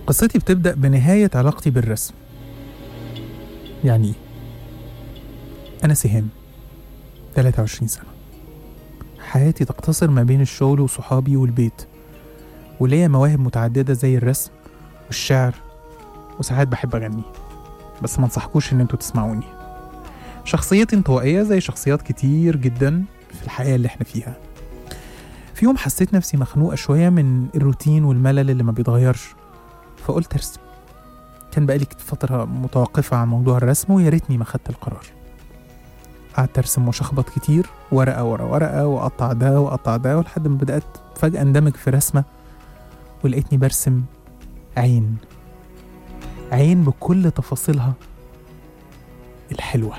قصتي بتبدأ بنهاية علاقتي بالرسم يعني إيه؟ أنا سهام 23 سنة حياتي تقتصر ما بين الشغل وصحابي والبيت وليا مواهب متعددة زي الرسم والشعر وساعات بحب أغني بس ما انصحكوش إن انتوا تسمعوني شخصيتي انطوائية زي شخصيات كتير جدا في الحياة اللي احنا فيها في يوم حسيت نفسي مخنوقة شوية من الروتين والملل اللي ما بيتغيرش فقلت ارسم كان بقالي فترة متوقفة عن موضوع الرسم ويا ريتني ما خدت القرار قعدت ارسم واشخبط كتير ورقة ورا ورقة واقطع ده واقطع ده ولحد ما بدأت فجأة اندمج في رسمة ولقيتني برسم عين عين بكل تفاصيلها الحلوة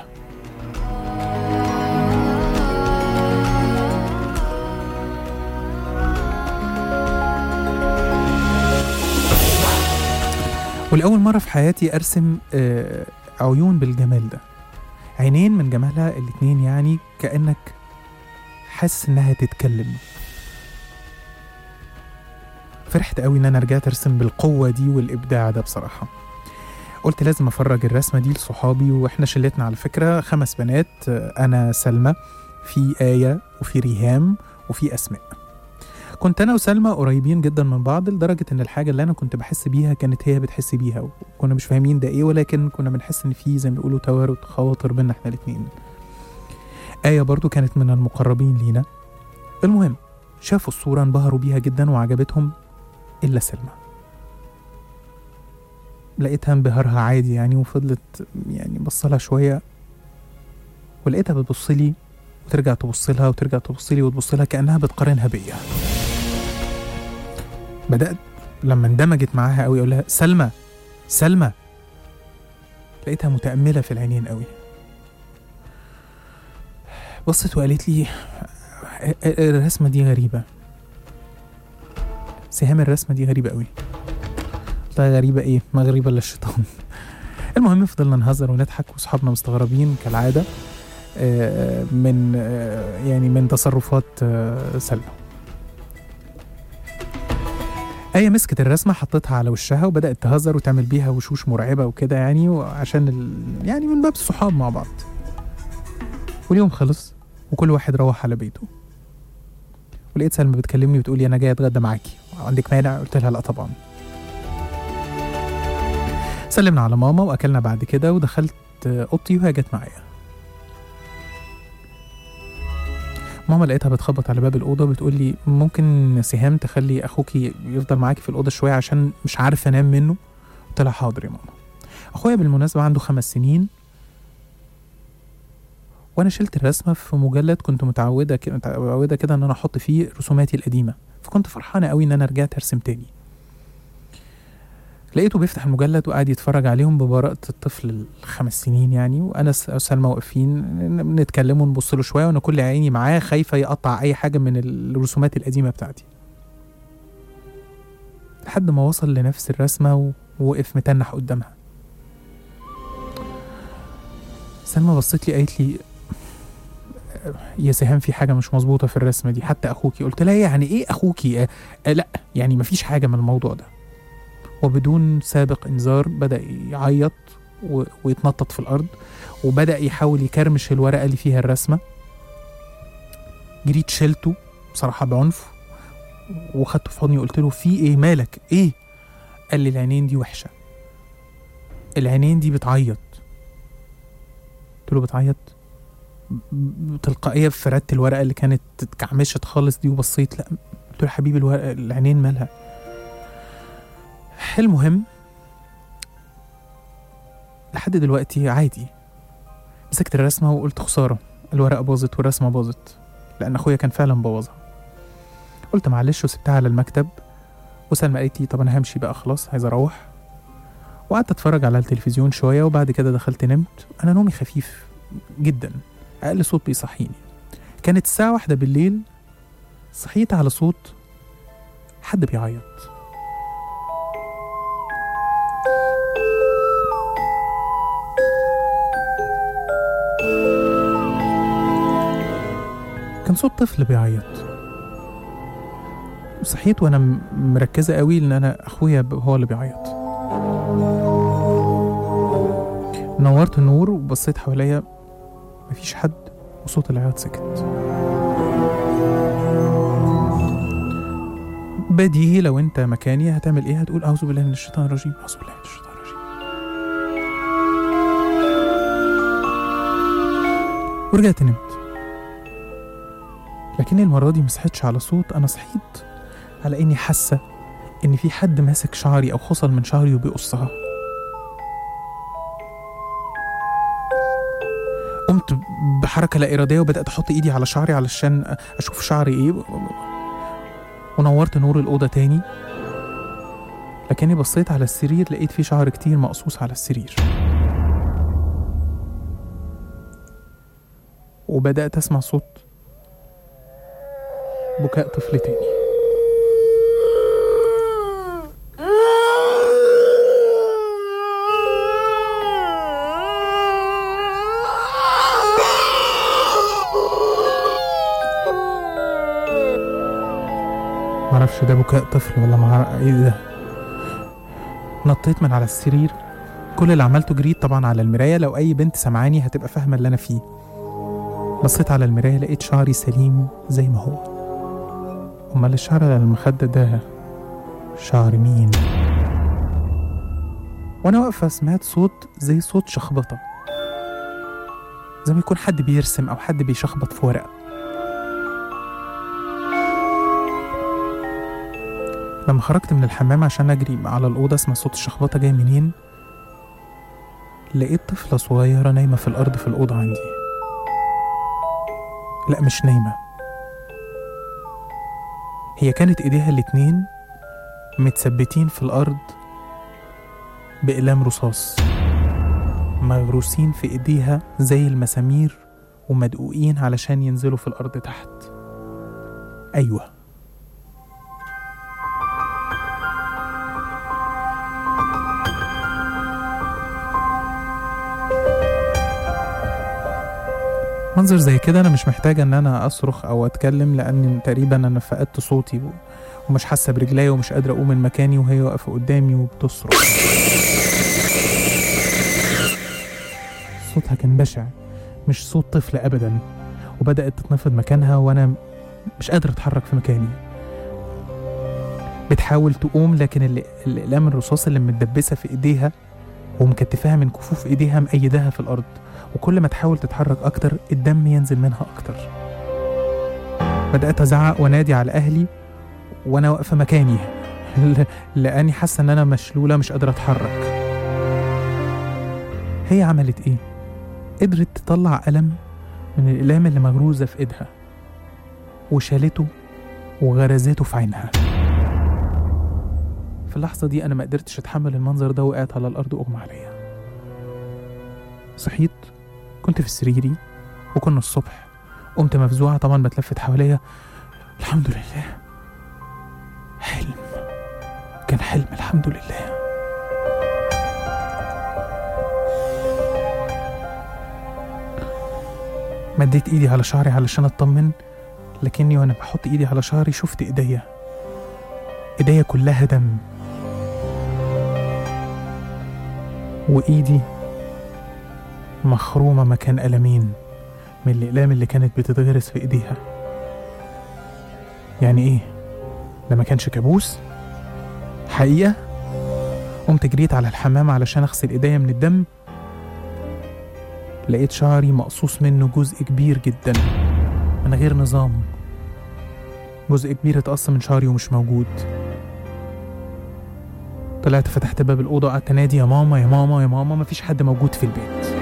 ولأول مرة في حياتي أرسم آه، عيون بالجمال ده عينين من جمالها الاتنين يعني كأنك حاسس إنها تتكلم فرحت قوي إن أنا رجعت أرسم بالقوة دي والإبداع ده بصراحة قلت لازم أفرج الرسمة دي لصحابي وإحنا شلتنا على فكرة خمس بنات آه، أنا سلمى في آية وفي ريهام وفي أسماء كنت أنا وسلمى قريبين جدا من بعض لدرجة إن الحاجة اللي أنا كنت بحس بيها كانت هي بتحس بيها وكنا مش فاهمين ده إيه ولكن كنا بنحس إن في زي ما بيقولوا توارد خواطر بينا إحنا الاتنين آية برضو كانت من المقربين لينا المهم شافوا الصورة انبهروا بيها جدا وعجبتهم إلا سلمى لقيتها انبهارها عادي يعني وفضلت يعني بصلها شوية ولقيتها بتبصلي وترجع تبصلها وترجع تبصلي وتبصلها كأنها بتقارنها بيا بدأت لما اندمجت معاها قوي اقول لها سلمى سلمى لقيتها متأملة في العينين قوي بصت وقالت لي الرسمة دي غريبة سهام الرسمة دي غريبة قوي قلت لها غريبة ايه ما غريبة الا الشيطان المهم فضلنا نهزر ونضحك واصحابنا مستغربين كالعادة آه، من آه، يعني من تصرفات آه، سلمى آية مسكت الرسمة حطتها على وشها وبدأت تهزر وتعمل بيها وشوش مرعبة وكده يعني وعشان ال... يعني من باب الصحاب مع بعض واليوم خلص وكل واحد روح على بيته ولقيت سلمى بتكلمني وتقولي أنا جاية أتغدى معاكي عندك مانع؟ قلت لها لا طبعا سلمنا على ماما وأكلنا بعد كده ودخلت أوضتي وهي جت معايا ماما لقيتها بتخبط على باب الأوضة بتقول لي ممكن سهام تخلي أخوكي يفضل معاكي في الأوضة شوية عشان مش عارفة أنام منه قلت لها حاضر يا ماما أخويا بالمناسبة عنده خمس سنين وأنا شلت الرسمة في مجلد كنت متعودة ك- متعودة كده إن أنا أحط فيه رسوماتي القديمة فكنت فرحانة قوي إن أنا رجعت أرسم تاني لقيته بيفتح المجلد وقاعد يتفرج عليهم ببراءة الطفل الخمس سنين يعني وأنا س- وسلمى واقفين نتكلم ونبص له شوية وأنا كل عيني معاه خايفة يقطع أي حاجة من الرسومات القديمة بتاعتي لحد ما وصل لنفس الرسمة و- ووقف متنح قدامها سلمى بصت لي قالت لي يا سهام في حاجة مش مظبوطة في الرسمة دي حتى أخوكي قلت لها يعني إيه أخوكي آه آه لا يعني مفيش حاجة من الموضوع ده وبدون سابق إنذار بدأ يعيط و- ويتنطط في الأرض وبدأ يحاول يكرمش الورقة اللي فيها الرسمة جريت شلته بصراحة بعنف وخدته في حضني وقلت له في ايه مالك ايه قال لي العينين دي وحشة العينين دي بتعيط قلت له بتعيط ب- تلقائية فردت الورقة اللي كانت اتكعمشت خالص دي وبصيت لا قلت له حبيبي الورقة العينين مالها المهم لحد دلوقتي عادي مسكت الرسمة وقلت خسارة الورقة باظت والرسمة باظت لأن أخويا كان فعلا بوظها قلت معلش وسبتها على المكتب وسلمى قالت لي طب أنا همشي بقى خلاص عايز أروح وقعدت أتفرج على التلفزيون شوية وبعد كده دخلت نمت أنا نومي خفيف جدا أقل صوت بيصحيني كانت الساعة واحدة بالليل صحيت على صوت حد بيعيط كان صوت طفل بيعيط صحيت وانا م- مركزه قوي ان انا اخويا ب- هو اللي بيعيط نورت النور وبصيت حواليا مفيش حد وصوت العياط سكت بديهي لو انت مكاني هتعمل ايه هتقول اعوذ بالله من الشيطان الرجيم اعوذ بالله من الشيطان الرجيم ورجعت نمت لكن المرة دي مصحتش على صوت أنا صحيت على إني حاسة إن في حد ماسك شعري أو خصل من شعري وبيقصها قمت بحركة لا إرادية وبدأت أحط إيدي على شعري علشان أشوف شعري إيه ونورت نور الأوضة تاني لكني بصيت على السرير لقيت فيه شعر كتير مقصوص على السرير وبدأت أسمع صوت بكاء طفل تاني معرفش ده بكاء طفل ولا مع ايه ده نطيت من على السرير كل اللي عملته جريت طبعا على المراية لو أي بنت سمعاني هتبقى فاهمة اللي أنا فيه بصيت على المراية لقيت شعري سليم زي ما هو أمال الشعر على المخدة ده شعر مين وأنا واقفة سمعت صوت زي صوت شخبطة زي ما يكون حد بيرسم أو حد بيشخبط في ورقة لما خرجت من الحمام عشان أجري على الأوضة أسمع صوت الشخبطة جاي منين لقيت طفلة صغيرة نايمة في الأرض في الأوضة عندي لا مش نايمة هي كانت إيديها الاتنين متثبتين في الأرض بأقلام رصاص مغروسين في إيديها زي المسامير ومدقوقين علشان ينزلوا في الأرض تحت أيوه منظر زي كده انا مش محتاجه ان انا اصرخ او اتكلم لان تقريبا انا فقدت صوتي و... ومش حاسه برجليا ومش قادره اقوم من مكاني وهي واقفه قدامي وبتصرخ صوتها كان بشع مش صوت طفل ابدا وبدات تتنفض مكانها وانا مش قادر اتحرك في مكاني بتحاول تقوم لكن ال- الاقلام الرصاص اللي متدبسه في ايديها ومكتفاها من كفوف ايديها مأيداها في الارض وكل ما تحاول تتحرك أكتر الدم ينزل منها أكتر بدأت أزعق وأنادي على أهلي وأنا واقفة مكاني ل- لأني حاسة إن أنا مشلولة مش قادرة أتحرك هي عملت إيه؟ قدرت تطلع قلم من الأقلام اللي مغروزة في إيدها وشالته وغرزته في عينها في اللحظة دي أنا ما قدرتش أتحمل المنظر ده وقعت على الأرض أغمى عليا صحيت كنت في سريري وكنا الصبح قمت مفزوعة طبعا بتلفت حواليا الحمد لله حلم كان حلم الحمد لله مديت ايدي على شعري علشان اطمن لكني وانا بحط ايدي على شعري شفت ايديا ايديا كلها دم وايدي مخرومة مكان ألمين من الأقلام اللي كانت بتتغرس في إيديها يعني إيه؟ ده ما كانش كابوس؟ حقيقة؟ قمت جريت على الحمام علشان أغسل إيديا من الدم لقيت شعري مقصوص منه جزء كبير جدا من غير نظام جزء كبير اتقص من شعري ومش موجود طلعت فتحت باب الأوضة قعدت أنادي يا ماما يا ماما يا ماما مفيش حد موجود في البيت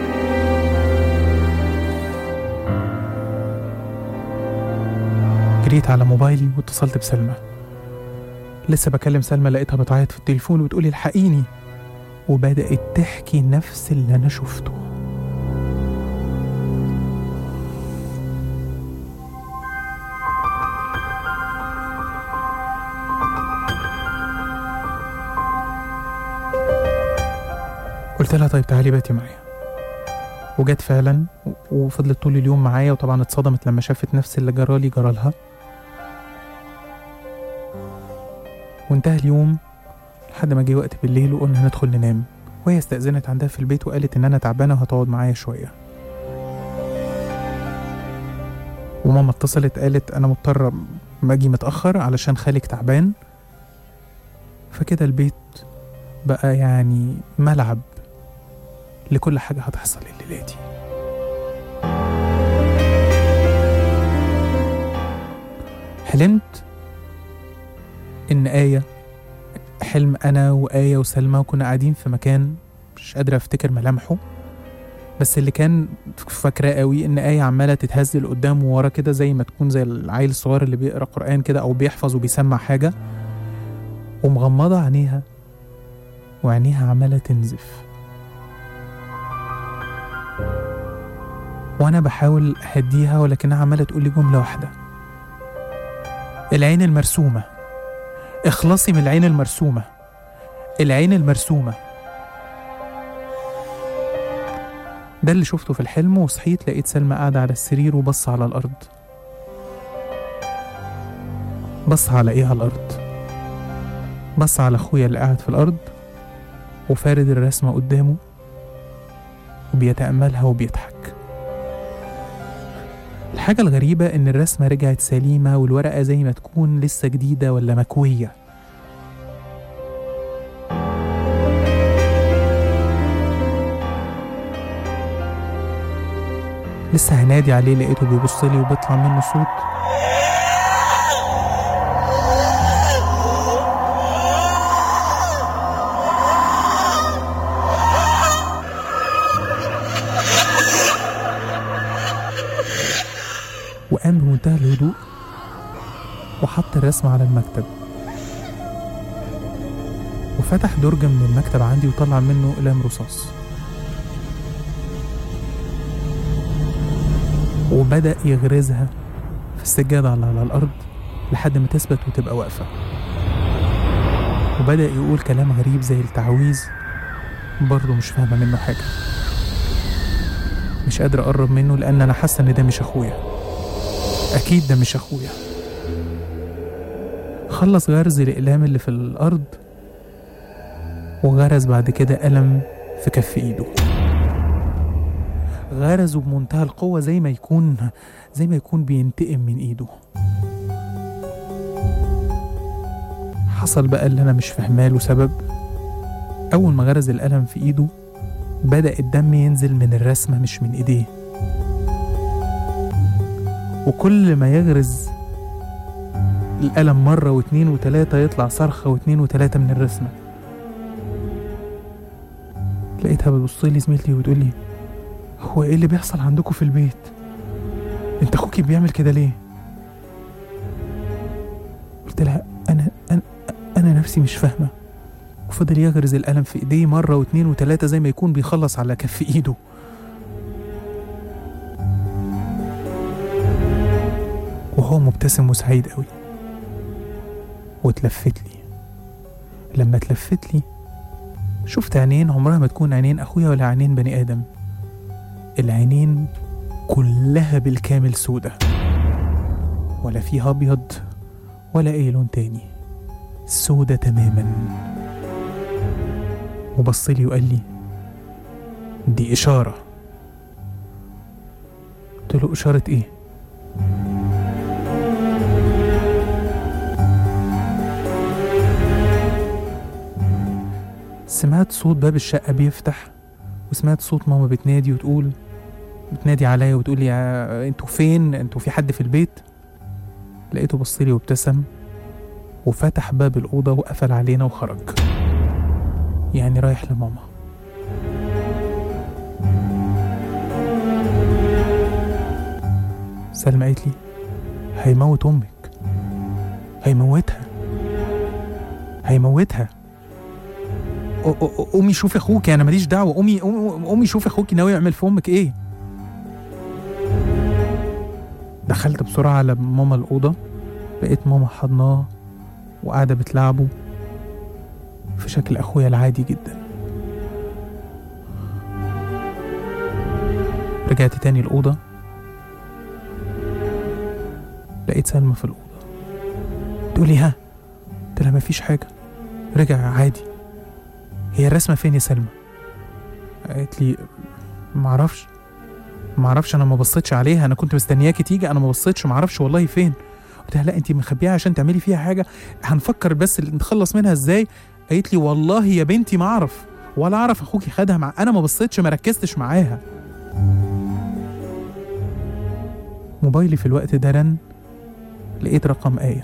جريت على موبايلي واتصلت بسلمى لسه بكلم سلمى لقيتها بتعيط في التليفون وبتقولي الحقيني وبدأت تحكي نفس اللي أنا شفته قلت لها طيب تعالي باتي معايا وجت فعلا و- وفضلت طول اليوم معايا وطبعا اتصدمت لما شافت نفس اللي جرالي جرالها وانتهى اليوم لحد ما جه وقت بالليل وقلنا ندخل ننام وهي استأذنت عندها في البيت وقالت إن أنا تعبانة وهتقعد معايا شوية وماما اتصلت قالت أنا مضطرة ما أجي متأخر علشان خالك تعبان فكده البيت بقى يعني ملعب لكل حاجة هتحصل الليلة دي حلمت إن آية حلم أنا وآية وسلمى وكنا قاعدين في مكان مش قادرة أفتكر ملامحه بس اللي كان فاكراه قوي إن آية عمالة تتهز لقدام وورا كده زي ما تكون زي العيل الصغير اللي بيقرأ قرآن كده أو بيحفظ وبيسمع حاجة ومغمضة عينيها وعينيها عمالة تنزف وأنا بحاول أهديها ولكنها عمالة تقول لي جملة واحدة العين المرسومة اخلصي من العين المرسومة العين المرسومة ده اللي شفته في الحلم وصحيت لقيت سلمى قاعدة على السرير وبص على الأرض بص على إيه على الأرض بص على أخويا اللي قاعد في الأرض وفارد الرسمة قدامه وبيتأملها وبيضحك الحاجة الغريبة إن الرسمة رجعت سليمة والورقة زي ما تكون لسه جديدة ولا مكوية لسه هنادي عليه لقيته بيبص لي وبيطلع منه صوت وقام بمنتهى الهدوء وحط الرسمة على المكتب وفتح درج من المكتب عندي وطلع منه قلم رصاص وبدأ يغرزها في السجادة على على الأرض لحد ما تثبت وتبقى واقفة وبدأ يقول كلام غريب زي التعويذ برضه مش فاهمة منه حاجة مش قادر أقرب منه لأن أنا حاسة إن ده مش أخويا أكيد ده مش أخويا خلص غرز الأقلام اللي في الأرض وغرز بعد كده قلم في كف إيده غرزه بمنتهى القوة زي ما يكون زي ما يكون بينتقم من إيده حصل بقى اللي أنا مش فاهماه له سبب أول ما غرز القلم في إيده بدأ الدم ينزل من الرسمة مش من إيديه وكل ما يغرز القلم مرة واتنين وتلاتة يطلع صرخة واتنين وتلاتة من الرسمة لقيتها بتبصلي زميلتي وتقولي هو ايه اللي بيحصل عندكم في البيت انت اخوكي بيعمل كده ليه قلت لها انا انا انا نفسي مش فاهمه وفضل يغرز القلم في ايديه مره واتنين وتلاته زي ما يكون بيخلص على كف ايده وهو مبتسم وسعيد قوي واتلفت لي لما اتلفت لي شفت عينين عمرها ما تكون عينين اخويا ولا عينين بني ادم العينين كلها بالكامل سودة ولا فيها ابيض ولا اي لون تاني سودة تماما وبصلي وقال لي دي إشارة قلت له إشارة إيه؟ سمعت صوت باب الشقة بيفتح وسمعت صوت ماما بتنادي وتقول بتنادي عليا وتقول لي "آه، انتوا فين انتوا في حد في البيت لقيته بصلي وابتسم وفتح باب الأوضة وقفل علينا وخرج يعني رايح لماما سلمى قالت لي هيموت أمك هيموتها هيموتها أ- أ- قومي شوفي اخوك انا ماليش دعوه قومي قومي قومي شوفي اخوك ناوي يعمل في امك ايه دخلت بسرعه على ماما الاوضه لقيت ماما حضناه وقاعده بتلعبه في شكل اخويا العادي جدا رجعت تاني الاوضه لقيت سلمى في الاوضه تقولي ها قلت لها مفيش حاجه رجع عادي هي الرسمة فين يا سلمى قالت لي معرفش معرفش انا ما بصيتش عليها انا كنت مستنياكي تيجي انا ما بصيتش معرفش والله فين قلت لها لا انت مخبيها عشان تعملي فيها حاجه هنفكر بس اللي نتخلص منها ازاي قالت لي والله يا بنتي ما اعرف ولا اعرف اخوكي خدها مع انا ما بصيتش ما ركزتش معاها موبايلي في الوقت ده رن لقيت رقم آية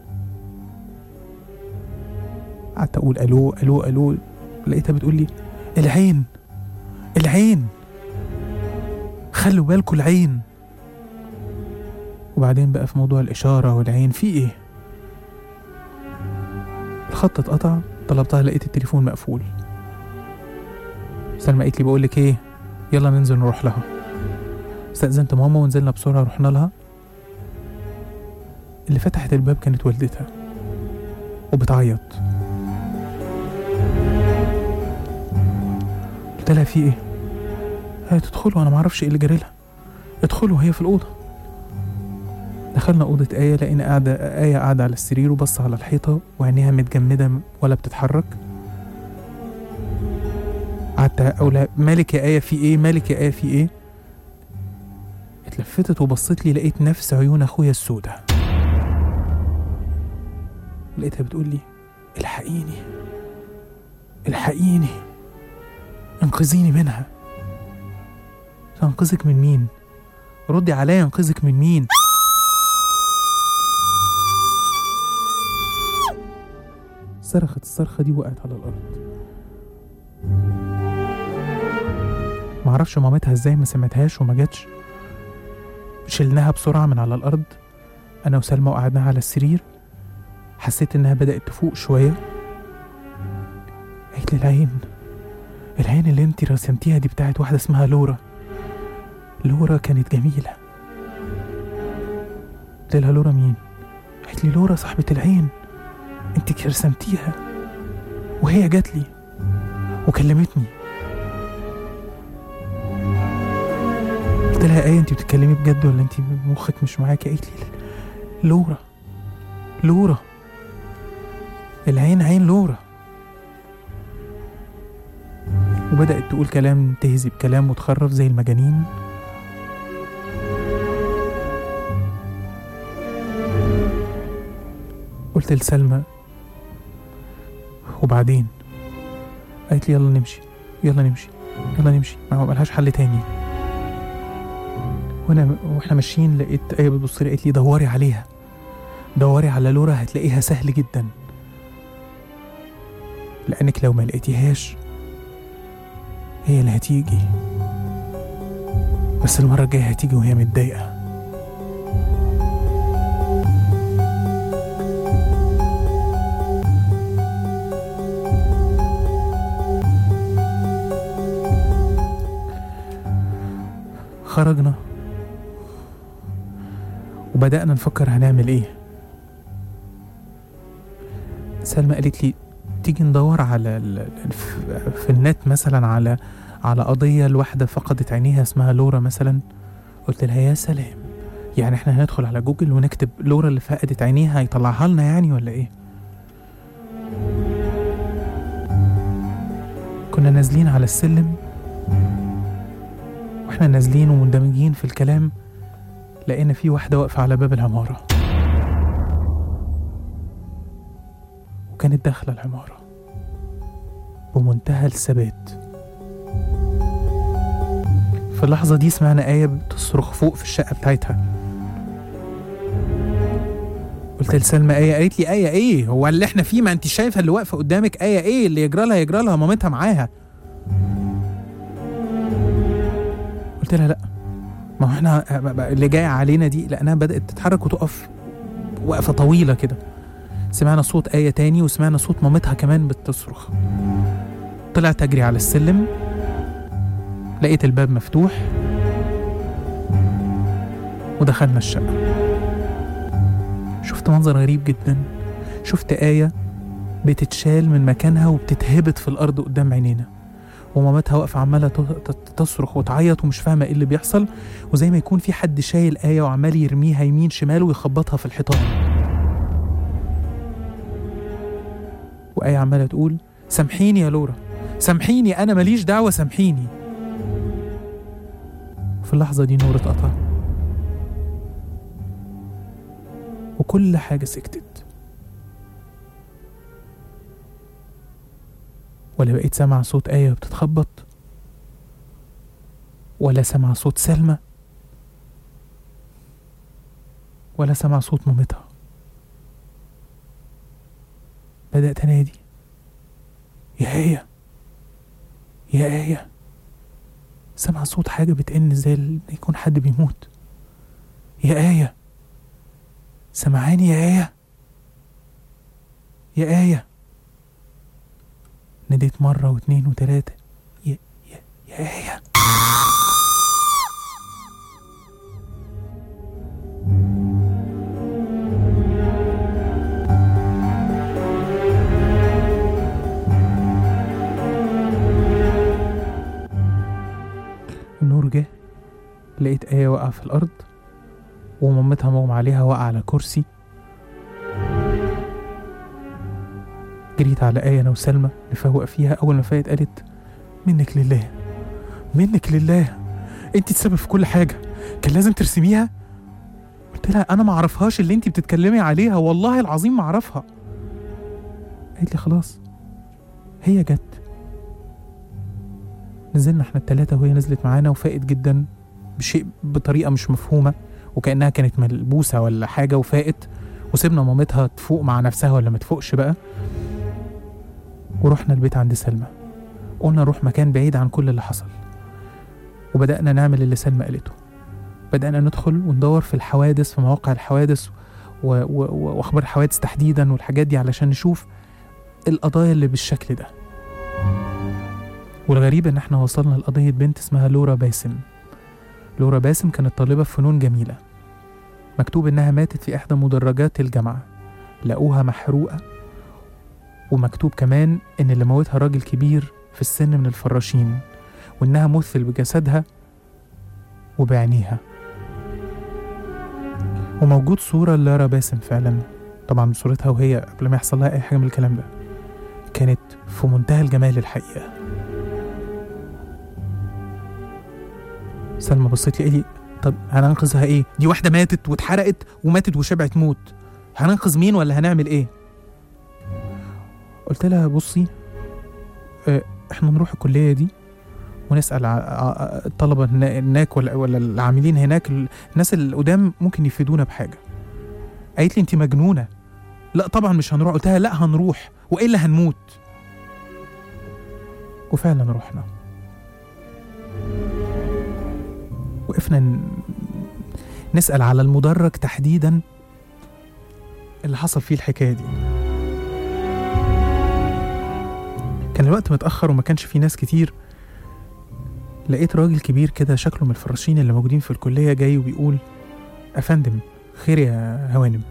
قعدت أقول ألو ألو ألو لقيتها بتقول لي العين العين خلوا بالكوا العين وبعدين بقى في موضوع الإشارة والعين في إيه الخط اتقطع طلبتها لقيت التليفون مقفول سلمى قالت لي بقول لك ايه يلا ننزل نروح لها استأذنت ماما ونزلنا بسرعة رحنا لها اللي فتحت الباب كانت والدتها وبتعيط قلت لها في ايه هي تدخلوا انا معرفش ايه اللي جريلها ادخلوا هي في الأوضة دخلنا أوضة آية لقينا قاعدة آية قاعدة على السرير وبص على الحيطة وعينيها متجمدة ولا بتتحرك قعدت أقول مالك يا آية في إيه مالك يا آية في إيه اتلفتت وبصيت لي لقيت نفس عيون أخويا السودة لقيتها بتقول لي الحقيني الحقيني انقذيني منها انقذك من مين ردي عليا انقذك من مين صرخت الصرخة دي وقعت على الأرض معرفش مامتها ازاي ما سمعتهاش وما جاتش شلناها بسرعة من على الأرض أنا وسلمى وقعدناها على السرير حسيت إنها بدأت تفوق شوية قالت لي العين العين اللي انتي رسمتيها دي بتاعت واحدة اسمها لورا لورا كانت جميلة قلت لها لورا مين؟ قالت لي لورا صاحبة العين انت رسمتيها وهي جات لي وكلمتني قلت لها ايه انت بتتكلمي بجد ولا انت مخك مش معاكي قالت لي لورا لورا العين عين لورا وبدأت تقول كلام تهزي بكلام وتخرف زي المجانين قلت لسلمى وبعدين قالت لي يلا نمشي يلا نمشي يلا نمشي ما ملهاش حل تاني وانا واحنا ماشيين لقيت ايه بتبص لي قالت لي دوري عليها دوري على لورا هتلاقيها سهل جدا لانك لو ما لقيتيهاش هي اللي هتيجي بس المرة الجاية هتيجي وهي متضايقة خرجنا وبدأنا نفكر هنعمل ايه سلمى قالت لي تيجي ندور على ال- ال- في النت مثلا على على قضية لواحدة فقدت عينيها اسمها لورا مثلا قلت لها يا سلام يعني احنا هندخل على جوجل ونكتب لورا اللي فقدت عينيها هيطلعها لنا يعني ولا ايه كنا نازلين على السلم واحنا نازلين ومندمجين في الكلام لقينا في واحدة واقفة على باب العمارة وكانت داخلة العمارة بمنتهى الثبات في اللحظة دي سمعنا آية بتصرخ فوق في الشقة بتاعتها قلت لسلمى آية قالت لي آية إيه هو اللي إحنا فيه ما أنت شايفة اللي واقفة قدامك آية إيه اللي يجرى لها يجرى لها مامتها معاها قلت لها لأ ما هو إحنا اللي جاية علينا دي لأنها بدأت تتحرك وتقف وقفة طويلة كده سمعنا صوت آية تاني وسمعنا صوت مامتها كمان بتصرخ طلعت أجري على السلم لقيت الباب مفتوح ودخلنا الشقة شفت منظر غريب جدا شفت آية بتتشال من مكانها وبتتهبط في الأرض قدام عينينا ومامتها واقفة عمالة ت- ت- تصرخ وتعيط ومش فاهمة ايه اللي بيحصل وزي ما يكون في حد شايل آية وعمال يرميها يمين شمال ويخبطها في الحيطان وآية عمالة تقول سامحيني يا لورا سامحيني انا ماليش دعوه سامحيني في اللحظه دي نور اتقطع وكل حاجه سكتت ولا بقيت سامع صوت آية بتتخبط ولا سامع صوت سلمى ولا سامع صوت مامتها بدأت أنادي يا آية يا آية سامع صوت حاجة بتئن زي ال- يكون حد بيموت يا آية سمعاني يا آية يا آية ناديت مرة واتنين وتلاتة يا يا يا آية النور جه لقيت آية واقعة في الأرض ومامتها مغمى عليها واقعة على كرسي جريت على آية أنا وسلمى نفوق فيها أول ما فاقت قالت منك لله منك لله أنت السبب في كل حاجة كان لازم ترسميها قلت لها أنا ما أعرفهاش اللي أنت بتتكلمي عليها والله العظيم ما أعرفها قالت لي خلاص هي جت نزلنا احنا التلاتة وهي نزلت معانا وفاقت جدا بشيء بطريقة مش مفهومة وكأنها كانت ملبوسة ولا حاجة وفاقت وسيبنا مامتها تفوق مع نفسها ولا ما تفوقش بقى ورحنا البيت عند سلمى قلنا نروح مكان بعيد عن كل اللي حصل وبدأنا نعمل اللي سلمى قالته بدأنا ندخل وندور في الحوادث في مواقع الحوادث و... و... و... وأخبار الحوادث تحديدا والحاجات دي علشان نشوف القضايا اللي بالشكل ده والغريب إن احنا وصلنا لقضية بنت اسمها لورا باسم لورا باسم كانت طالبة في فنون جميلة مكتوب إنها ماتت في إحدى مدرجات الجامعة لقوها محروقة ومكتوب كمان إن اللي موتها راجل كبير في السن من الفراشين وإنها مثل بجسدها وبعينيها وموجود صورة لارا باسم فعلا طبعا صورتها وهي قبل ما يحصل لها أي حاجة من الكلام ده كانت في منتهى الجمال الحقيقة سلمى بصيت لي قالت لي طب هننقذها ايه؟ دي واحدة ماتت واتحرقت وماتت وشبعت موت هننقذ مين ولا هنعمل ايه؟ قلت لها بصي اه احنا نروح الكلية دي ونسأل ع- ع- الطلبة هنا- هناك ولا, ولا العاملين هناك ال- الناس القدام ممكن يفيدونا بحاجة قالت لي انت مجنونة لا طبعا مش هنروح قلت لها لا هنروح والا هنموت وفعلا رحنا وقفنا ن- نسأل على المدرج تحديدا اللي حصل فيه الحكاية دي كان الوقت متأخر وما كانش فيه ناس كتير لقيت راجل كبير كده شكله من الفراشين اللي موجودين في الكلية جاي وبيقول أفندم خير يا هوانم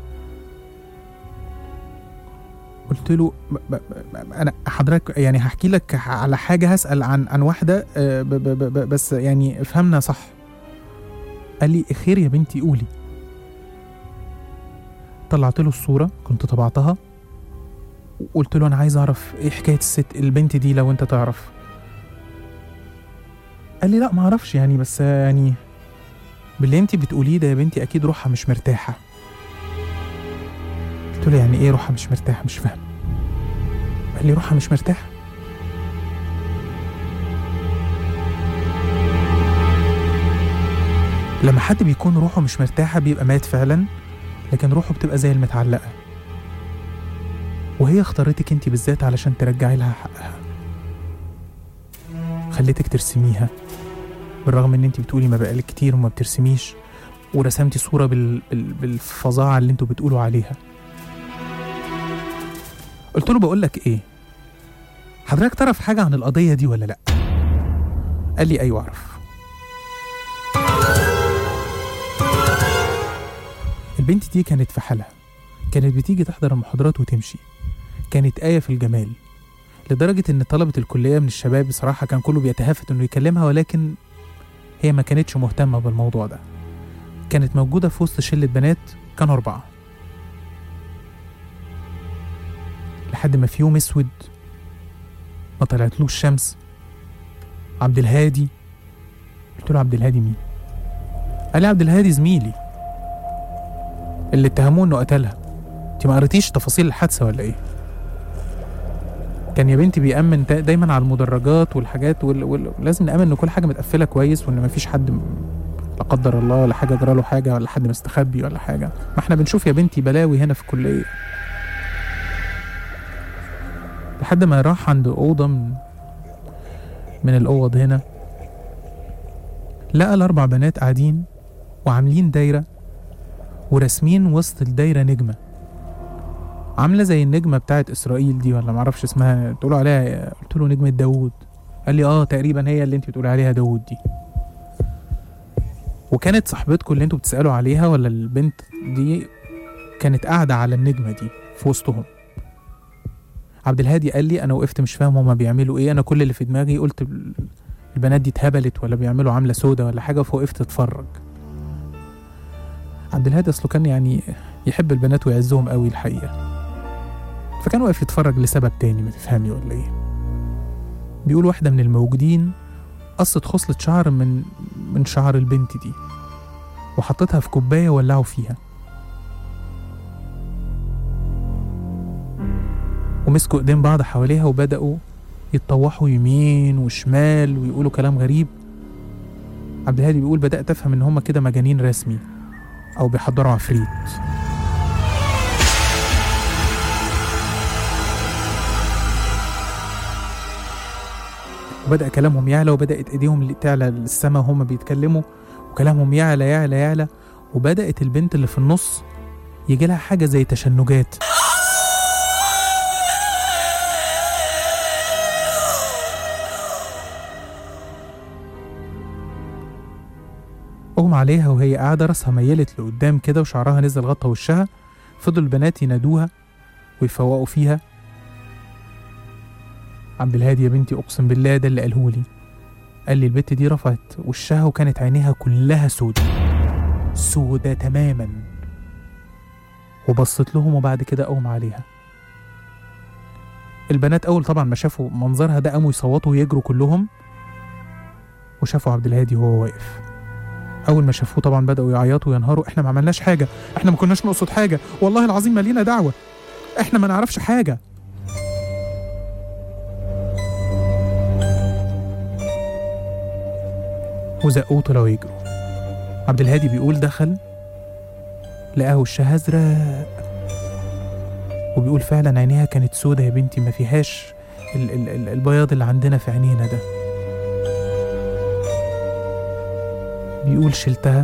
قلت له ب- ب- ب- انا حضرتك يعني هحكي لك على حاجه هسال عن عن واحده آه، ب- ب- ب- بس يعني افهمنا صح قال لي خير يا بنتي قولي طلعت له الصوره كنت طبعتها وقلت له انا عايز اعرف ايه حكايه الست البنت دي لو انت تعرف قال لي لا ما اعرفش يعني بس يعني باللي انت بتقوليه ده يا بنتي اكيد روحها مش مرتاحه قلت له يعني ايه روحها مش مرتاحه مش فاهم قال لي روحها مش مرتاحه لما حد بيكون روحه مش مرتاحه بيبقى مات فعلا لكن روحه بتبقى زي المتعلقه وهي اختارتك انت بالذات علشان ترجعي لها حقها خليتك ترسميها بالرغم ان انت بتقولي ما بقالك كتير وما بترسميش ورسمتي صوره بال... بال... بالفظاعه اللي انتوا بتقولوا عليها قلت له بقول لك ايه حضرتك تعرف حاجه عن القضيه دي ولا لا قال لي ايوه اعرف البنت دي كانت في حالها كانت بتيجي تحضر المحاضرات وتمشي كانت آية في الجمال لدرجة إن طلبة الكلية من الشباب بصراحة كان كله بيتهافت إنه يكلمها ولكن هي ما كانتش مهتمة بالموضوع ده كانت موجودة في وسط شلة بنات كانوا أربعة لحد ما في يوم اسود ما طلعتلوش شمس عبد الهادي قلت له عبد الهادي مين قال لي عبد الهادي زميلي اللي اتهموه انه قتلها انت ما قريتيش تفاصيل الحادثه ولا ايه كان يا بنتي بيأمن دا- دايما على المدرجات والحاجات وال... وال... لازم نأمن ان كل حاجه متقفله كويس وان مفيش حد م- لا قدر الله ولا حاجه جرى له حاجه ولا حد مستخبي ولا حاجه ما احنا بنشوف يا بنتي بلاوي هنا في الكليه لحد ما راح عند اوضه من من الاوض هنا لقى الاربع بنات قاعدين وعاملين دايره وراسمين وسط الدايره نجمه عامله زي النجمه بتاعت اسرائيل دي ولا معرفش اسمها تقولوا عليها قلت له نجمه داوود قال لي اه تقريبا هي اللي انت بتقولي عليها داوود دي وكانت صاحبتكم اللي انتوا بتسالوا عليها ولا البنت دي كانت قاعده على النجمه دي في وسطهم عبد الهادي قال لي انا وقفت مش فاهم هما بيعملوا ايه انا كل اللي في دماغي قلت ال- البنات دي اتهبلت ولا بيعملوا عامله سودة ولا حاجه فوقفت اتفرج عبد الهادي اصله كان يعني يحب البنات ويعزهم قوي الحقيقه فكان واقف يتفرج لسبب تاني ما تفهمي ولا ايه بيقول واحده من الموجودين قصت خصلة شعر من من شعر البنت دي وحطتها في كوباية ولعوا فيها ومسكوا ايدين بعض حواليها وبدأوا يتطوحوا يمين وشمال ويقولوا كلام غريب عبد الهادي بيقول بدأت أفهم إن هما كده مجانين رسمي أو بيحضروا عفريت وبدأ كلامهم يعلى وبدأت إيديهم اللي تعلى للسما وهم بيتكلموا وكلامهم يعلى يعلى يعلى وبدأت البنت اللي في النص يجي لها حاجة زي تشنجات أغمى عليها وهي قاعدة راسها ميلت لقدام كده وشعرها نزل غطى وشها فضل البنات ينادوها ويفوقوا فيها عبد الهادي يا بنتي أقسم بالله ده اللي قاله لي قال لي البت دي رفعت وشها وكانت عينيها كلها سودة سودة تماما وبصت لهم وبعد كده أغمى عليها البنات أول طبعا ما شافوا منظرها ده قاموا يصوتوا ويجروا كلهم وشافوا عبد الهادي وهو واقف اول ما شافوه طبعا بداوا يعيطوا وينهاروا احنا ما عملناش حاجه احنا ما كناش نقصد حاجه والله العظيم ما لينا دعوه احنا ما نعرفش حاجه وزقوه طلعوا يجروا عبد الهادي بيقول دخل لقاه وشها ازرق وبيقول فعلا عينيها كانت سودة يا بنتي ما فيهاش ال- ال- ال- البياض اللي عندنا في عينينا ده بيقول شلتها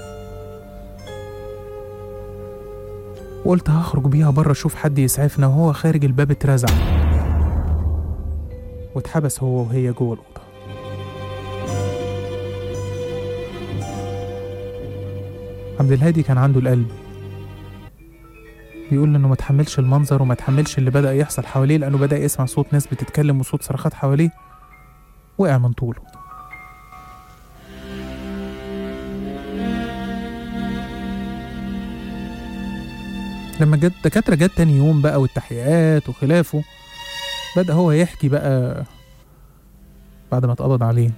وقلت هخرج بيها بره اشوف حد يسعفنا وهو خارج الباب اترزع واتحبس هو وهي جوه الأوضة عبد الهادي كان عنده القلب بيقول انه ما تحملش المنظر وما تحملش اللي بدأ يحصل حواليه لانه بدأ يسمع صوت ناس بتتكلم وصوت صرخات حواليه وقع من طوله لما جت الدكاترة جت تاني يوم بقى والتحقيقات وخلافه بدأ هو يحكي بقى بعد ما اتقبض عليه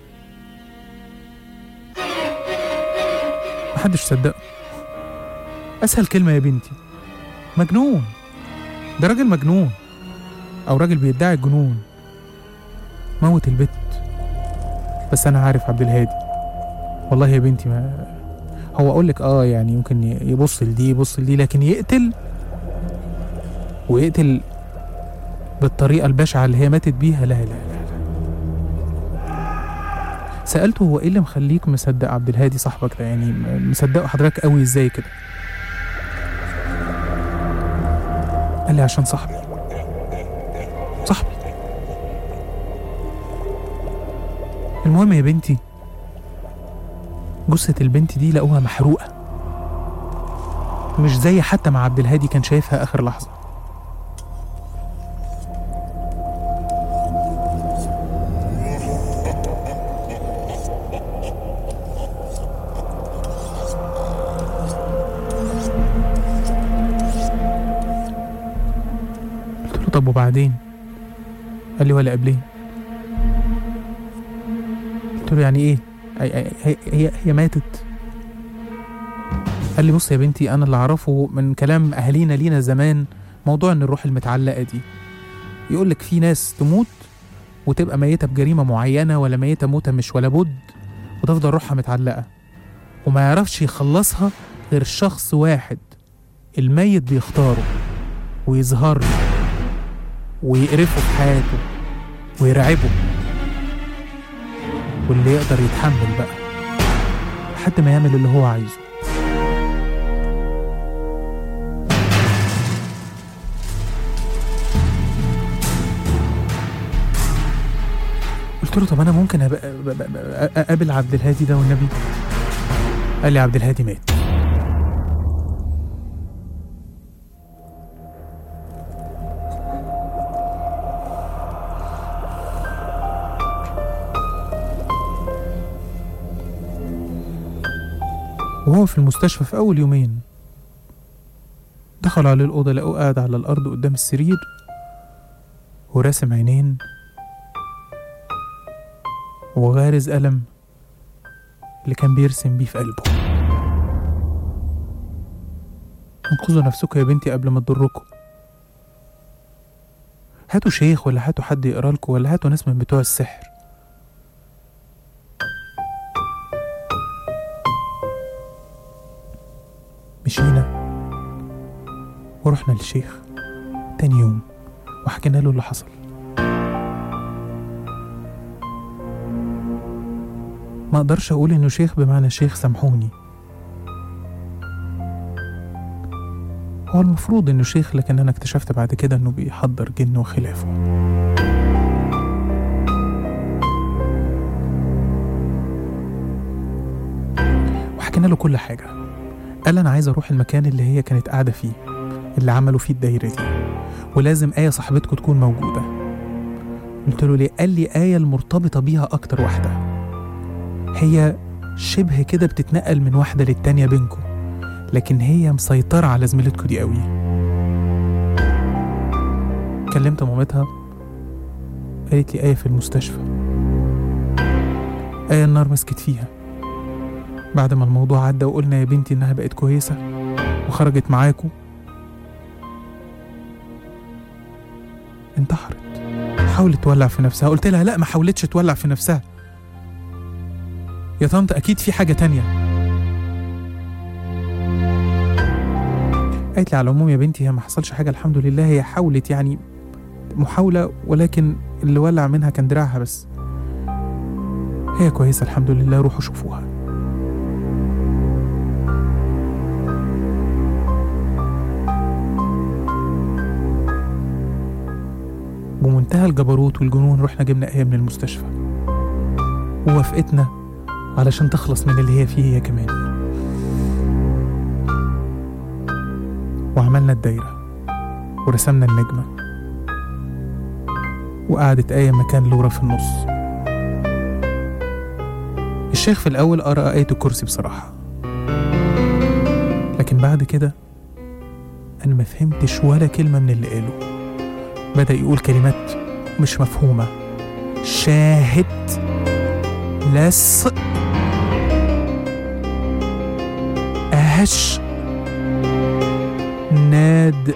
محدش صدقه أسهل كلمة يا بنتي مجنون ده راجل مجنون أو راجل بيدعي الجنون موت البت بس أنا عارف عبد الهادي والله يا بنتي ما هو اقول لك اه يعني يمكن يبص لدي يبص لدي لكن يقتل ويقتل بالطريقه البشعه اللي هي ماتت بيها لا لا لا, لا. سالته هو ايه اللي مخليك مصدق عبد الهادي صاحبك ده يعني م- مصدقه حضرتك قوي ازاي كده قال لي عشان صاحبي صاحبي المهم يا بنتي جثة البنت دي لقوها محروقة مش زي حتى مع عبد الهادي كان شايفها آخر لحظة قلت له طب وبعدين قال لي ولا قبلين قلت له يعني ايه هي هي, هي, هي ماتت قال لي بص يا بنتي انا اللي اعرفه من كلام اهالينا لينا زمان موضوع ان الروح المتعلقه دي يقول لك في ناس تموت وتبقى ميته بجريمه معينه ولا ميته موته مش ولا بد وتفضل روحها متعلقه وما يعرفش يخلصها غير شخص واحد الميت بيختاره ويظهر له ويقرفه في حياته ويرعبه واللي يقدر يتحمل بقى لحد ما يعمل اللي هو عايزه قلت له طب انا ممكن أبقى أبقى- أبقى- اقابل عبد الهادي ده والنبي قال لي عبد الهادي مات وهو في المستشفى في أول يومين دخلوا عليه الأوضة لقوه قاعد على الأرض قدام السرير وراسم عينين وغارز قلم اللي كان بيرسم بيه في قلبه انقذوا نفسكم يا بنتي قبل ما تضركم هاتوا شيخ ولا هاتوا حد يقرا لكم ولا هاتوا ناس من بتوع السحر مشينا ورحنا للشيخ تاني يوم وحكينا له اللي حصل ما اقدرش اقول انه شيخ بمعنى شيخ سامحوني هو المفروض انه شيخ لكن انا اكتشفت بعد كده انه بيحضر جن وخلافه وحكينا له كل حاجة قال انا عايز اروح المكان اللي هي كانت قاعدة فيه اللي عملوا فيه الدايرة دي ولازم آية صاحبتكم تكون موجودة قلت له ليه قال لي آية المرتبطة بيها أكتر واحدة هي شبه كده بتتنقل من واحدة للتانية بينكم لكن هي مسيطرة على زميلتكم دي قوي كلمت مامتها قالت لي آية في المستشفى آية النار مسكت فيها بعد ما الموضوع عدى وقلنا يا بنتي إنها بقت كويسة وخرجت معاكم انتحرت حاولت تولع في نفسها قلت لها لا ما حاولتش تولع في نفسها يا طنط اكيد في حاجه تانية قالت لي على العموم يا بنتي هي ما حصلش حاجه الحمد لله هي حاولت يعني محاوله ولكن اللي ولع منها كان دراعها بس هي كويسه الحمد لله روحوا شوفوها بمنتهى الجبروت والجنون رحنا جبنا آية من المستشفى ووافقتنا علشان تخلص من اللي هي فيه هي كمان وعملنا الدايرة ورسمنا النجمة وقعدت آية مكان لورا في النص الشيخ في الأول قرأ آية الكرسي بصراحة لكن بعد كده أنا ما فهمتش ولا كلمة من اللي قاله بدأ يقول كلمات مش مفهومة شاهد لس أهش ناد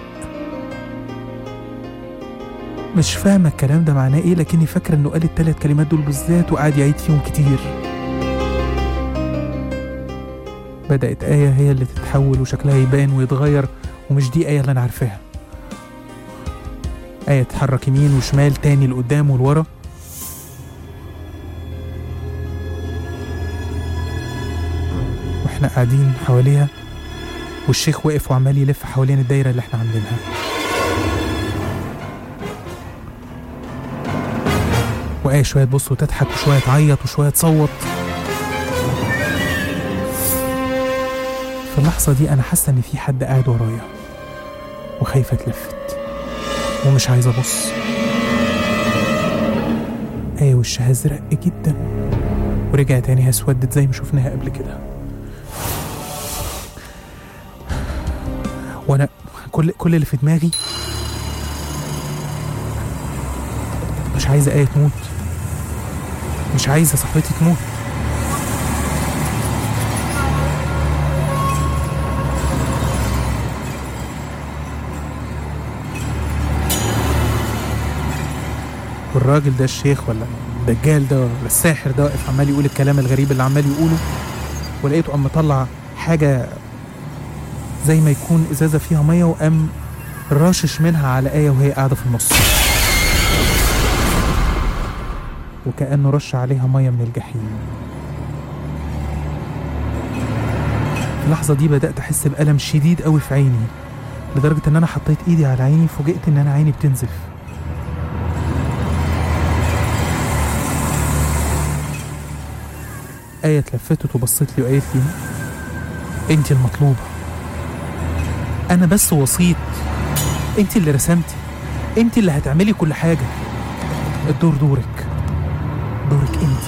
مش فاهمة الكلام ده معناه ايه لكني فاكرة انه قال التلات كلمات دول بالذات وقعد يعيد فيهم كتير بدأت آية هي اللي تتحول وشكلها يبان ويتغير ومش دي آية اللي أنا عارفاها آية تتحرك يمين وشمال تاني لقدام ولورا واحنا قاعدين حواليها والشيخ واقف وعمال يلف حوالين الدايرة اللي احنا عاملينها وآية شوية تبص وتضحك وشوية تعيط وشوية تصوت في اللحظة دي أنا حاسة إن في حد قاعد ورايا وخايفة اتلفت ومش عايزة أبص آية وشها أزرق جدا ورجع تاني اسودت زي ما شفناها قبل كده وأنا كل كل اللي في دماغي مش عايزة آية تموت مش عايزة صاحبتي تموت والراجل ده الشيخ ولا الدجال ده ولا الساحر ده واقف عمال يقول الكلام الغريب اللي عمال يقوله ولقيته قام مطلع حاجة زي ما يكون إزازة فيها مية وقام راشش منها على آية وهي قاعدة في النص وكأنه رش عليها مية من الجحيم في اللحظة دي بدأت أحس بألم شديد قوي في عيني لدرجة إن أنا حطيت إيدي على عيني فوجئت إن أنا عيني بتنزف آية اتلفتت وبصت لي وقالت لي أنت المطلوبة أنا بس وسيط أنت اللي رسمتي أنت اللي هتعملي كل حاجة الدور دورك دورك أنت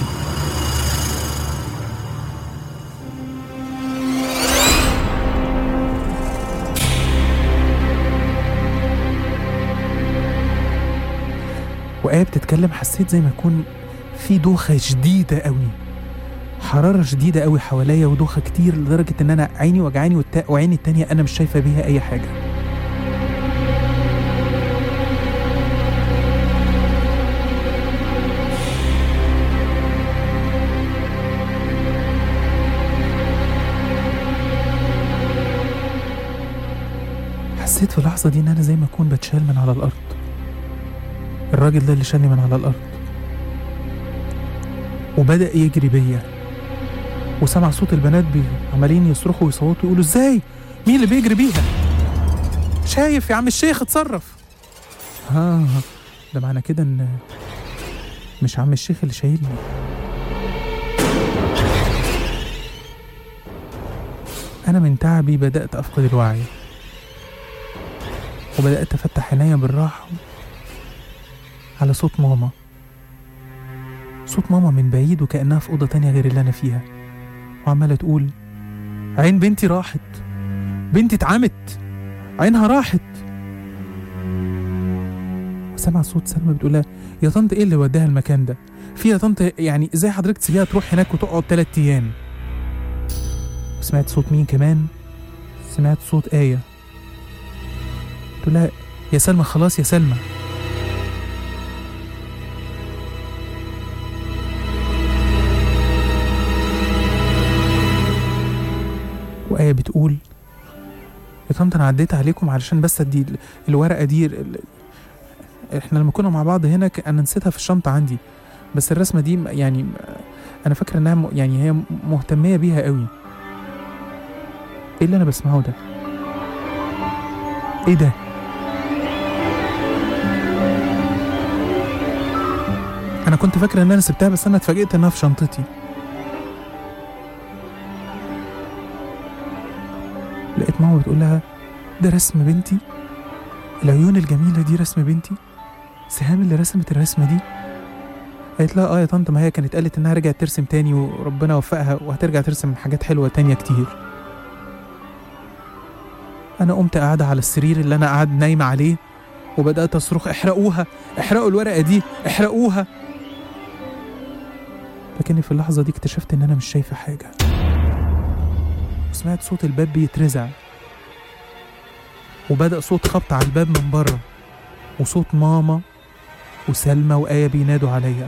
وآية بتتكلم حسيت زي ما يكون في دوخة شديدة قوي حرارة شديدة قوي حواليا ودوخة كتير لدرجة إن أنا عيني وجعاني والتا- وعيني التانية أنا مش شايفة بيها أي حاجة حسيت في اللحظة دي إن أنا زي ما أكون بتشال من على الأرض الراجل ده اللي شالني من على الأرض وبدأ يجري بيا وسمع صوت البنات بي- عمالين يصرخوا ويصوتوا يقولوا ازاي مين اللي بيجري بيها شايف يا عم الشيخ اتصرف ها ده معنى كده ان مش عم الشيخ اللي شايلني انا من تعبي بدات افقد الوعي وبدات افتح عينيا بالراحه على صوت ماما صوت ماما من بعيد وكأنها في أوضة تانية غير اللي أنا فيها وعمالة تقول عين بنتي راحت بنتي اتعمت عينها راحت وسمع صوت سلمى بتقولها يا طنط ايه اللي وداها المكان ده في يا طنط يعني ازاي حضرتك تسيبيها تروح هناك وتقعد تلات ايام وسمعت صوت مين كمان سمعت صوت آية تقول لها يا سلمى خلاص يا سلمى وآية بتقول يا طنط أنا عديت عليكم علشان بس أدي ال- الورقة دي ال- ال- إحنا لما كنا مع بعض هنا ك- أنا نسيتها في الشنطة عندي بس الرسمة دي م- يعني م- أنا فاكرة إنها م- يعني هي مهتمية بيها قوي إيه اللي أنا بسمعه ده؟ إيه ده؟ أنا كنت فاكرة إن أنا سبتها بس أنا اتفاجئت إنها في شنطتي لقيت ماما بتقول لها ده رسم بنتي العيون الجميلة دي رسم بنتي سهام اللي رسمت الرسمة دي قالت لها اه يا طنط ما هي كانت قالت انها رجعت ترسم تاني وربنا وفقها وهترجع ترسم حاجات حلوة تانية كتير انا قمت قاعدة على السرير اللي انا قاعد نايمة عليه وبدأت اصرخ احرقوها احرقوا الورقة دي احرقوها لكني في اللحظة دي اكتشفت ان انا مش شايفة حاجة وسمعت صوت الباب بيترزع وبدأ صوت خبط على الباب من بره وصوت ماما وسلمى وآية بينادوا عليا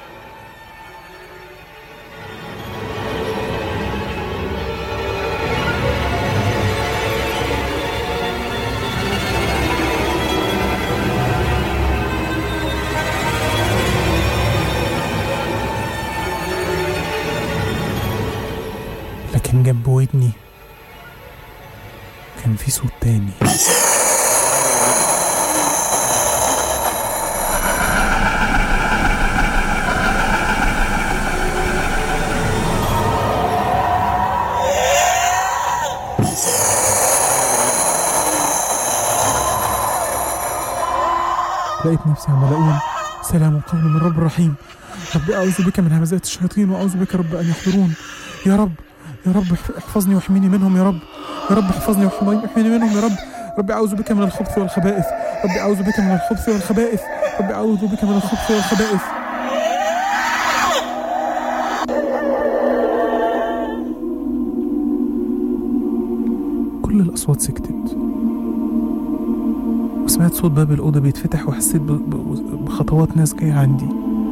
لكن جنب ودني كان في صوت تاني لقيت نفسي عمال اقول سلام قول من رب رحيم رب اعوذ بك من همزات الشياطين واعوذ بك رب ان يحضرون يا رب يا رب احف- احفظني واحميني منهم يا رب يا رب احفظني واحميني منهم يا رب رب اعوذ بك من الخبث والخبائث رب اعوذ بك من الخبث والخبائث ربي أعوذ بك من الخبث والخبائث كل الأصوات سكتت وسمعت صوت باب الأوضة بيتفتح وحسيت ب- ب- بخطوات ناس جاية عندي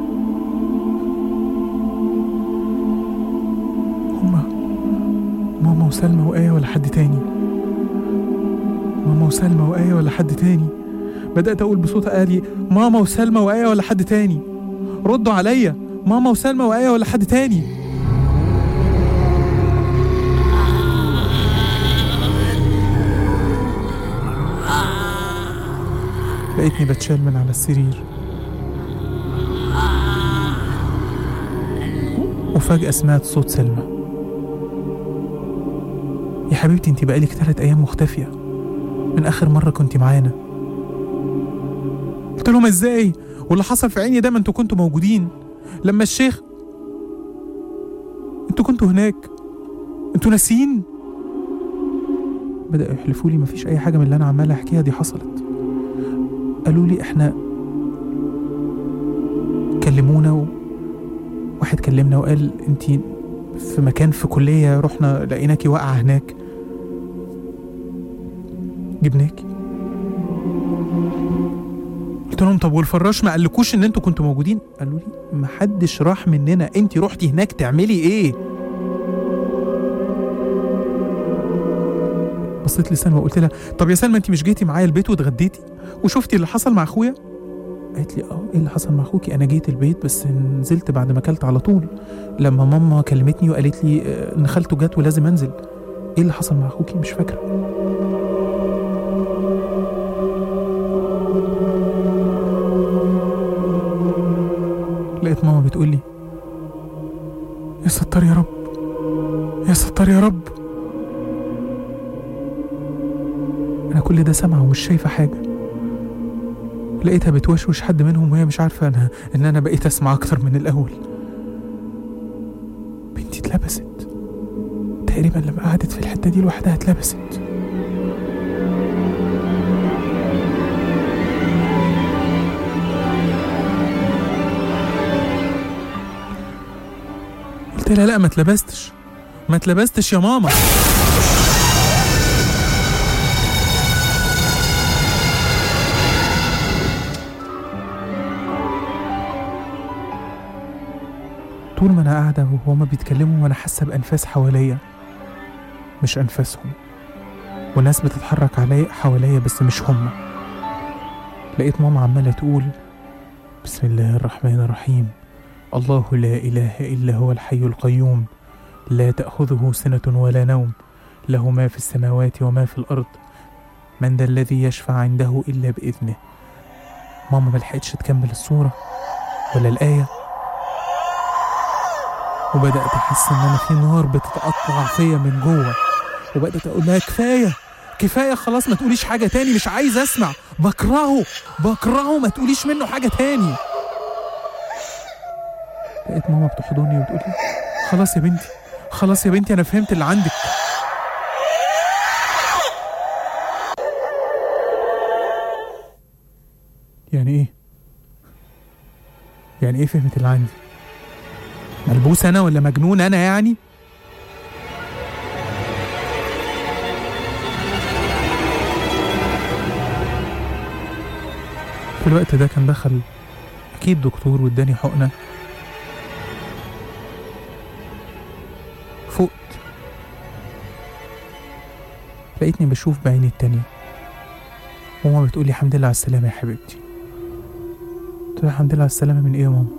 هما ماما وسلمى وآية ولا حد تاني ماما وسلمى وآية ولا حد تاني بدأت أقول بصوت عالي ماما وسلمى وآية ولا حد تاني ردوا عليا ماما وسلمى وآية ولا حد تاني لقيتني بتشال من على السرير وفجأة سمعت صوت سلمى يا حبيبتي انت بقالك تلات أيام مختفية من آخر مرة كنت معانا قلت لهم ازاي واللي حصل في عيني ده ما انتوا كنتوا موجودين لما الشيخ انتوا كنتوا هناك انتوا ناسيين بدأوا يحلفوا لي مفيش أي حاجة من اللي أنا عمال أحكيها دي حصلت قالوا لي احنا كلمونا و... واحد كلمنا وقال انت في مكان في كلية رحنا لقيناكي واقعة هناك جبناكي قلت لهم طب والفراش ما قالكوش ان انتوا كنتوا موجودين قالوا لي محدش راح مننا انت رحتي هناك تعملي ايه بصيت لسلمى وقلت لها طب يا سلمى انت مش جيتي معايا البيت واتغديتي وشفتي اللي حصل مع اخويا قالت لي اه ايه اللي حصل مع اخوكي انا جيت البيت بس نزلت بعد ما اكلت على طول لما ماما كلمتني وقالت لي آه، ان خالته جت ولازم انزل ايه اللي حصل مع اخوكي مش فاكره لقيت ماما بتقول لي يا ستار يا رب يا ستار يا رب انا كل ده سامعه ومش شايفه حاجه لقيتها بتوشوش حد منهم وهي مش عارفه انا ان انا بقيت اسمع اكتر من الاول بنتي اتلبست تقريبا لما قعدت في الحته دي لوحدها اتلبست قلت لها لا ما اتلبستش ما اتلبستش يا ماما طول ما انا قاعده وهما بيتكلموا وانا حاسه بانفاس حواليا مش انفاسهم وناس بتتحرك علي حواليا بس مش هما لقيت ماما عماله تقول بسم الله الرحمن الرحيم الله لا اله الا هو الحي القيوم لا تاخذه سنه ولا نوم له ما في السماوات وما في الارض من ذا الذي يشفع عنده الا باذنه ماما ملحقتش تكمل الصوره ولا الايه وبدأت أحس إن أنا في نار بتتقطع فيا من جوه وبدأت أقول لها كفاية كفاية خلاص ما تقوليش حاجة تاني مش عايز أسمع بكرهه بكرهه ما تقوليش منه حاجة تاني لقيت ماما بتحضني وبتقول لي خلاص يا بنتي خلاص يا بنتي أنا فهمت اللي عندك يعني إيه؟ يعني إيه فهمت اللي عندي؟ ملبوس انا ولا مجنون انا يعني في الوقت ده كان دخل اكيد دكتور واداني حقنه فقت لقيتني بشوف بعيني التانية وماما بتقولي الحمد لله على السلامة يا حبيبتي قلت لها الحمد لله على السلامة من ايه يا ماما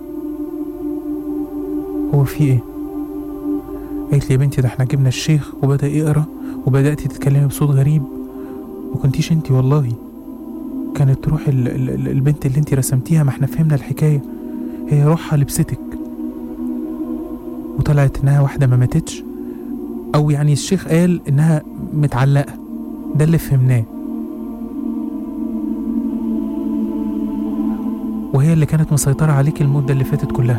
هو في ايه قالت لي يا بنتي ده احنا جبنا الشيخ وبدأ يقرا وبدأتي تتكلمي بصوت غريب وكنتيش انتي والله كانت تروح ال ال ال البنت اللي انتي رسمتيها ما احنا فهمنا الحكاية هي روحها لبستك وطلعت انها واحدة ما ماتتش او يعني الشيخ قال انها متعلقة ده اللي فهمناه وهي اللي كانت مسيطرة عليك المدة اللي فاتت كلها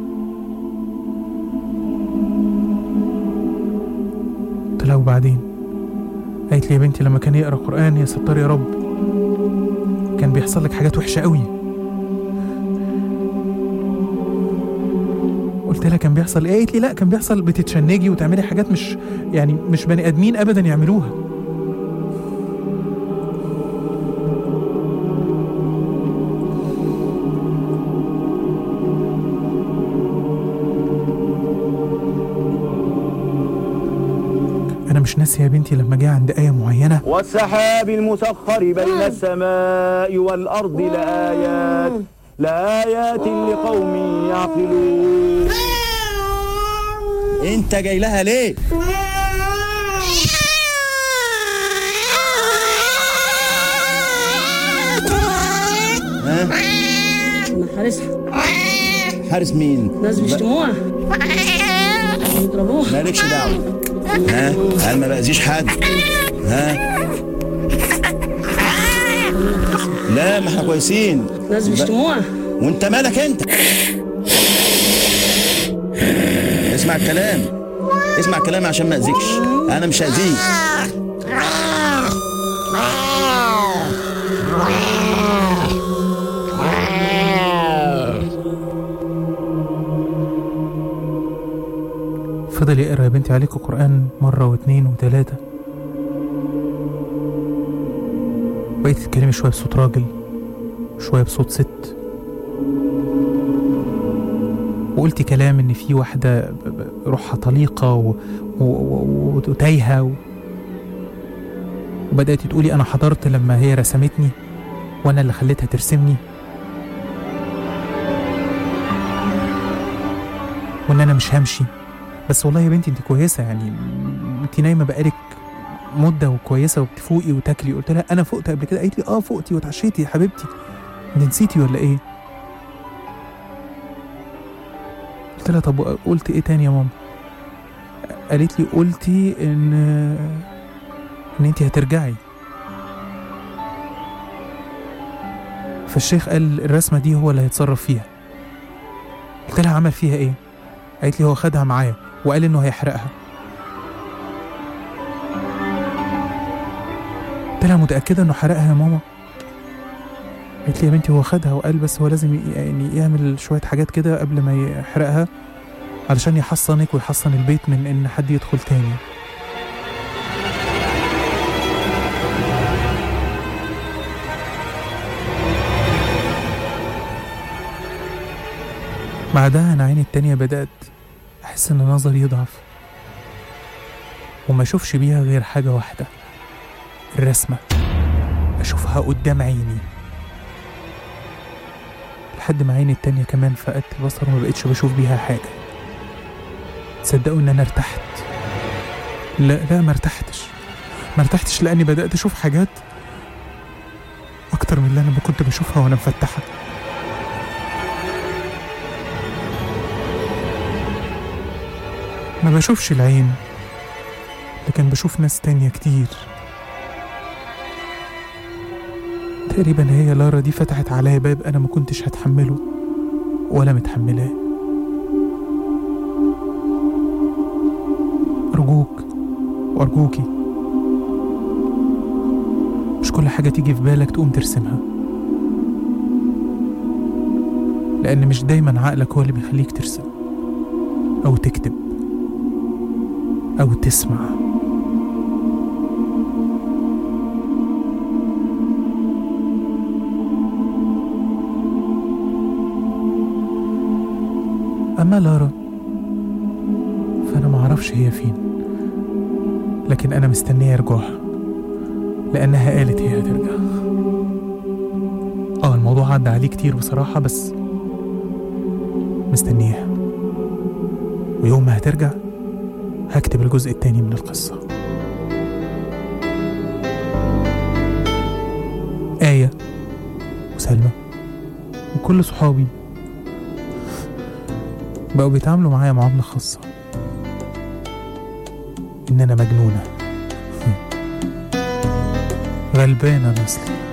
قلت لها وبعدين قالت لي يا بنتي لما كان يقرا قران يا ستار يا رب كان بيحصل لك حاجات وحشه قوي لها كان بيحصل ايه قالت لي لا كان بيحصل بتتشنجي وتعملي حاجات مش يعني مش بني ادمين ابدا يعملوها انا مش ناسي يا بنتي لما جه عند ايه معينه والسحاب المسخر بين السماء والأرض لآيات لآيات لقوم يعقلون انت جاي لها ليه ها انا حارسها حارس مين ناس بيشتموها بيضربوها مالكش دعوه ها انا ما باذيش حد ها لا ما احنا كويسين ناس بيشتموها وانت مالك انت اسمع الكلام اسمع الكلام عشان ما اذيكش انا مش هاذيك فضل يقرا يا بنتي عليكم قرآن مرة واتنين وتلاتة بقيت تتكلمي شوية بصوت راجل شوية بصوت ست وقلتي كلام ان في واحدة ب- ب- روحها طليقة و- و- و- وتايهة و... وبدأتي تقولي انا حضرت لما هي رسمتني وانا اللي خليتها ترسمني وان انا مش همشي بس والله يا بنتي انت كويسه يعني انت نايمه بقالك مده وكويسه وبتفوقي وتاكلي قلت لها انا فقت قبل كده قالت لي اه فقتي واتعشيتي يا حبيبتي انت نسيتي ولا ايه قلت لها طب قلت ايه تاني يا ماما قالت لي قلتي ان ان انت هترجعي فالشيخ قال الرسمه دي هو اللي هيتصرف فيها قلت لها عمل فيها ايه قالت لي هو خدها معاه وقال انه هيحرقها قلت لها متأكدة انه حرقها يا ماما قالت لي يا بنتي هو خدها وقال بس هو لازم ي- يعني يعمل شوية حاجات كده قبل ما يحرقها علشان يحصنك ويحصن البيت من ان حد يدخل تاني بعدها انا عيني التانية بدأت احس ان نظري يضعف وما اشوفش بيها غير حاجة واحدة الرسمة اشوفها قدام عيني لحد ما عيني التانية كمان فقدت البصر وما بقتش بشوف بيها حاجة تصدقوا ان انا ارتحت لا لا ما ارتحتش ما ارتحتش لاني بدأت اشوف حاجات اكتر من اللي انا ما كنت بشوفها وانا مفتحة ما بشوفش العين لكن بشوف ناس تانية كتير تقريبا هي لارا دي فتحت عليا باب انا ما كنتش هتحمله ولا متحملاه ارجوك وارجوكي مش كل حاجة تيجي في بالك تقوم ترسمها لأن مش دايما عقلك هو اللي بيخليك ترسم أو تكتب أو تسمع أما لارا فأنا معرفش هي فين لكن أنا مستنية رجوعها لأنها قالت هي هترجع اه الموضوع عدى عليه كتير بصراحة بس مستنياها ويوم ما هترجع هكتب الجزء التاني من القصة آية وسلمى وكل صحابي بقوا بيتعاملوا معايا معاملة خاصة إن أنا مجنونة غلبانة نصلي